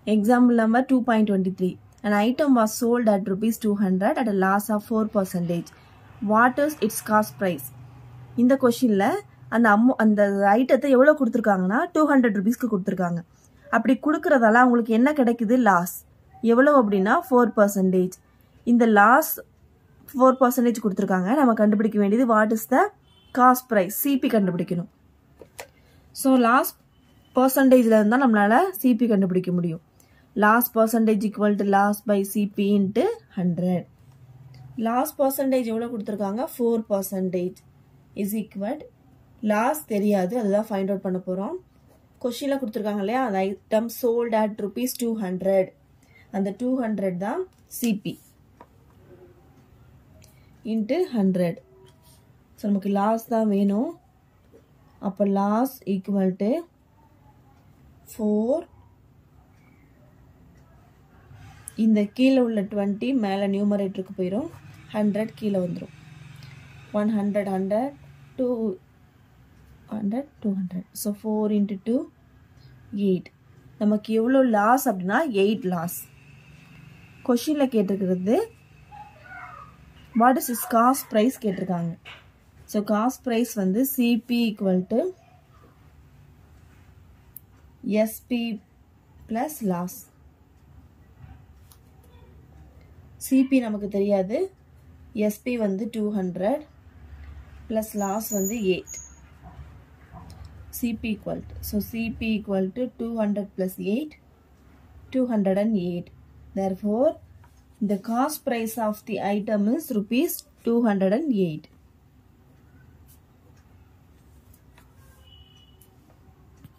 Example number 2.23. An item was sold at rupees 200 at a loss of 4 percentage. What is its cost price? இந்த கொஷினில் அந்த அம்மோ அந்த ஐட்டத்தை எவ்வளோ கொடுத்துருக்காங்கன்னா டூ ஹண்ட்ரட் ருபீஸ்க்கு கொடுத்துருக்காங்க அப்படி கொடுக்குறதால அவங்களுக்கு என்ன கிடைக்குது லாஸ் எவ்வளோ அப்படின்னா ஃபோர் பர்சன்டேஜ் இந்த லாஸ் ஃபோர் பர்சன்டேஜ் கொடுத்துருக்காங்க நம்ம கண்டுபிடிக்க வேண்டியது what is the cost price CP கண்டுபிடிக்கணும் ஸோ லாஸ் பர்சன்டேஜில் இருந்தால் நம்மளால் சிபி கண்டுபிடிக்க முடியும் loss percentage equal to loss by CP into hundred loss percentage எவ்வளோ கொடுத்துருக்காங்க four percentage is equal loss தெரியாது அதுதான் ஃபைண்ட் அவுட் பண்ண போகிறோம் கொஷினில் கொடுத்துருக்காங்க இல்லையா அந்த item sold at rupees two hundred அந்த டூ ஹண்ட்ரட் தான் சிபி இன்ட்டு ஹண்ட்ரட் ஸோ நமக்கு லாஸ் தான் வேணும் அப்போ லாஸ் ஈக்குவல் டு ஃபோர் இந்த கீழே உள்ள டுவெண்ட்டி மேலே நியூமரேட்டருக்கு போயிடும் ஹண்ட்ரட் கீழே வந்துடும் one hundred hundred two hundred two hundred so four into two eight நமக்கு எவ்வளோ லாஸ் அப்படின்னா எயிட் லாஸ் கொஷினில் கேட்டிருக்கிறது what is is cost price கேட்டிருக்காங்க ஸோ காஸ்ட் ப்ரைஸ் வந்து CP equal to SP plus loss CP நமக்கு தெரியாது எஸ்பி வந்து டூ ஹண்ட்ரட் ப்ளஸ் லாஸ் வந்து eight CP equal to so CP equal to two hundred plus eight two hundred and eight therefore the cost price of the item is rupees 208